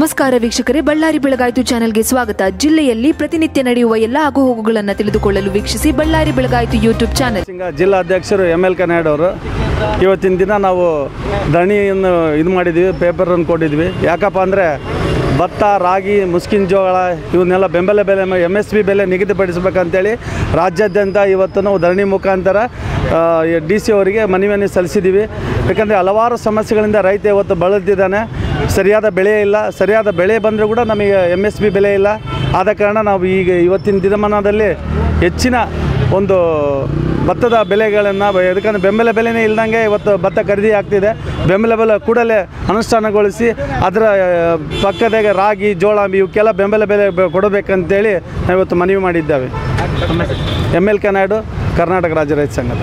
ನಮಸ್ಕಾರ ವೀಕ್ಷಕರೇ ಬಳ್ಳಾರಿ ಬೆಳಗಾಯಿತು ಚಾನೆಲ್ಗೆ ಸ್ವಾಗತ ಜಿಲ್ಲೆಯಲ್ಲಿ ಪ್ರತಿನಿತ್ಯ ನಡೆಯುವ ಎಲ್ಲ ಆಗುಹೋಗುಗಳನ್ನು ತಿಳಿದುಕೊಳ್ಳಲು ವೀಕ್ಷಿಸಿ ಬಳ್ಳಾರಿ ಬೆಳಗಾಯಿತು ಯೂಟ್ಯೂಬ್ ಚಾನೆಲ್ ಸಿಂಗ ಜಿಲ್ಲಾಧ್ಯಕ್ಷರು ಎಮ್ ಎಲ್ ಕನಾಡ್ ಅವರು ಇವತ್ತಿನ ದಿನ ನಾವು ದಣಿಯನ್ನು ಇದು ಮಾಡಿದ್ವಿ ಪೇಪರನ್ನು ಕೊಟ್ಟಿದ್ವಿ ಯಾಕಪ್ಪ ಅಂದರೆ ಭತ್ತ ರಾಗಿ ಮುಸ್ಕಿನ ಜೋಳ ಇವನ್ನೆಲ್ಲ ಬೆಂಬಲ ಬೆಲೆ ಎಮ್ ಎಸ್ ಪಿ ಬೆಲೆ ನಿಗದಿಪಡಿಸಬೇಕಂತೇಳಿ ರಾಜ್ಯಾದ್ಯಂತ ಇವತ್ತು ನಾವು ಧರಣಿ ಮುಖಾಂತರ ಡಿ ಸಿ ಅವರಿಗೆ ಮನವಿಯನ್ನು ಸಲ್ಲಿಸಿದ್ದೀವಿ ಯಾಕಂದರೆ ಹಲವಾರು ಸಮಸ್ಯೆಗಳಿಂದ ರೈತ ಇವತ್ತು ಬಳಲ್ತಿದ್ದಾನೆ ಸರಿಯಾದ ಬೆಳೆ ಇಲ್ಲ ಸರಿಯಾದ ಬೆಳೆ ಬಂದರೂ ಕೂಡ ನಮಗೆ ಎಮ್ ಎಸ್ ಪಿ ಬೆಲೆ ಇಲ್ಲ ಆದ ಕಾರಣ ನಾವು ಈಗ ಇವತ್ತಿನ ದಿನಮಾನದಲ್ಲಿ ಹೆಚ್ಚಿನ ಒಂದು ಭತ್ತದ ಬೆಲೆಗಳನ್ನು ಯಾಕಂದರೆ ಬೆಂಬಲ ಬೆಲೆನೇ ಇಲ್ದಂಗೆ ಇವತ್ತು ಭತ್ತ ಖರೀದಿ ಆಗ್ತಿದೆ ಬೆಂಬಲ ಬೆಲೆ ಕೂಡಲೇ ಅನುಷ್ಠಾನಗೊಳಿಸಿ ಅದರ ಆ, ಪಕ್ಕದಾಗೆ ರಾಗಿ ಜೋಳ ಇವಕ್ಕೆಲ್ಲ ಬೆಂಬಲ ಬೆಲೆ ಬೆ- ಕೊಡಬೇಕಂತೇಳಿ ನಾವು ಇವತ್ತು ಮನವಿ ಮಾಡಿದ್ದೇವೆ ಎಮ್ ಎಲ್ ಕೆನಾಡು ಕರ್ನಾಟಕ ರಾಜ್ಯ ರೈತ ಸಂಘದ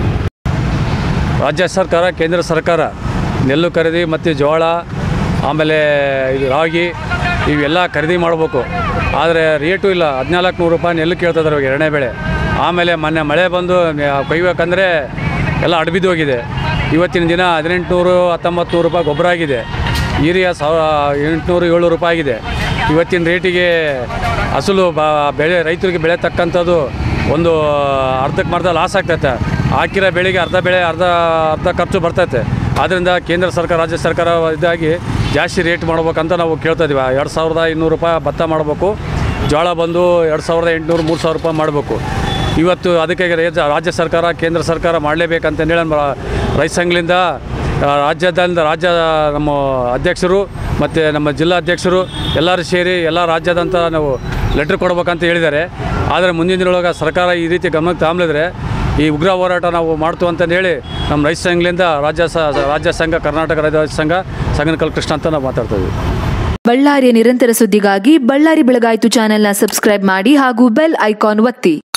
ರಾಜ್ಯ ಸರ್ಕಾರ ಕೇಂದ್ರ ಸರ್ಕಾರ ನೆಲ್ಲು ಖರೀದಿ ಮತ್ತು ಜೋಳ ಆಮೇಲೆ ಇದು ರಾಗಿ ಇವೆಲ್ಲ ಖರೀದಿ ಮಾಡಬೇಕು ಆದರೆ ರೇಟು ಇಲ್ಲ ಹದಿನಾಲ್ಕು ನೂರು ರೂಪಾಯಿ ನೆಲ್ಲು ಕೇಳ್ತಿದ್ದಾರೆ ಇವಾಗ ಎರಡನೇ ಬೆಳೆ ಆಮೇಲೆ ಮೊನ್ನೆ ಮಳೆ ಬಂದು ನೆ- ಕೊಯ್ಬೇಕಂದ್ರೆ ಎಲ್ಲ ಅಡ್ಬಿದ್ದು ಹೋಗಿದೆ ಇವತ್ತಿನ ದಿನ ಹದಿನೆಂಟುನೂರು ಹತ್ತೊಂಬತ್ತು ನೂರು ರೂಪಾಯಿ ಗೊಬ್ಬರ ಆಗಿದೆ ಯೂರಿಯಾ ಸಾವಿರ ಎಂಟುನೂರು ಏಳ್ನೂರು ರೂಪಾಯಿ ಆಗಿದೆ ಇವತ್ತಿನ ರೇಟಿಗೆ ಅಸಲು ಬ ಬೆಳೆ ರೈತರಿಗೆ ಬೆಳೆ ತಕ್ಕಂಥದ್ದು ಒಂದು ಅರ್ಧಕ್ಕೆ ಮರ್ಧ ಲಾಸ್ ಆಗ್ತೈತೆ ಹಾಕಿರೋ ಬೆಳೆಗೆ ಅರ್ಧ ಬೆಳೆ ಅರ್ಧ ಅರ್ಧ ಖರ್ಚು ಬರ್ತೈತೆ ಆದ್ದರಿಂದ ಕೇಂದ್ರ ಸರ್ಕಾರ ರಾಜ್ಯ ಸರ್ಕಾರ ಇದಾಗಿ ಜಾಸ್ತಿ ರೇಟ್ ಮಾಡ್ಬೇಕಂತ ನಾವು ಕೇಳ್ತಾ ಇದೀವಿ ಎರಡು ಸಾವಿರದ ಇನ್ನೂರು ರೂಪಾಯಿ ಭತ್ತ ಮಾಡಬೇಕು ಜೋಳ ಬಂದು ಎರಡು ಸಾವಿರದ ಎಂಟುನೂರು ಮೂರು ಸಾವಿರ ರೂಪಾಯಿ ಮಾಡಬೇಕು ಇವತ್ತು ಅದಕ್ಕೆ ರಾಜ್ಯ ರಾಜ್ಯ ಸರ್ಕಾರ ಕೇಂದ್ರ ಸರ್ಕಾರ ಮಾಡಲೇಬೇಕಂತಂದೇಳಿ ನಮ್ಮ ರೈತ ಸಂಘದಿಂದ ಆ, ರಾಜ್ಯದಿಂದ ರಾಜ್ಯ ನಮ್ಮ ಅಧ್ಯಕ್ಷರು ಮತ್ತು ನಮ್ಮ ಜಿಲ್ಲಾ ಅಧ್ಯಕ್ಷರು ಎಲ್ಲರೂ ಸೇರಿ ಎಲ್ಲ ರಾಜ್ಯದಂತ ನಾವು ಲೆಟ್ರ್ ಕೊಡ್ಬೇಕಂತ ಹೇಳಿದ್ದಾರೆ ಆದರೆ ಮುಂದಿನ ದಿನದೊಳಗೆ ಸರ್ಕಾರ ಈ ರೀತಿ ಗಮನಕ್ಕೆ ತಾಂಬ್ಲಿದ್ರೆ ಈ ಉಗ್ರ ಹೋರಾಟ ನಾವು ಮಾಡ್ತು ಅಂತಂದು ಹೇಳಿ ನಮ್ಮ ರೈತ ಸಂಘದಿಂದ ರಾಜ್ಯ ಸ ರಾಜ್ಯ ಸಂಘ ಕರ್ನಾಟಕ ರಾಜ್ಯ ಸಂಘ ಸಂಗನಕಲ್ ಕೃಷ್ಣ ಅಂತ ನಾವು ಮಾತಾಡ್ತಾ ಇದ್ದೀವಿ ಬಳ್ಳಾರಿಯ ನಿರಂತರ ಸುದ್ದಿಗಾಗಿ ಬಳ್ಳಾರಿ ಬೆಳಗಾಯಿತು ಚಾನೆಲ್ನ ಸಬ್ಸ್ಕ್ರೈಬ್ ಮಾಡಿ ಹಾಗೂ ಬೆಲ್ ಐಕಾನ್ ಒತ್ತಿ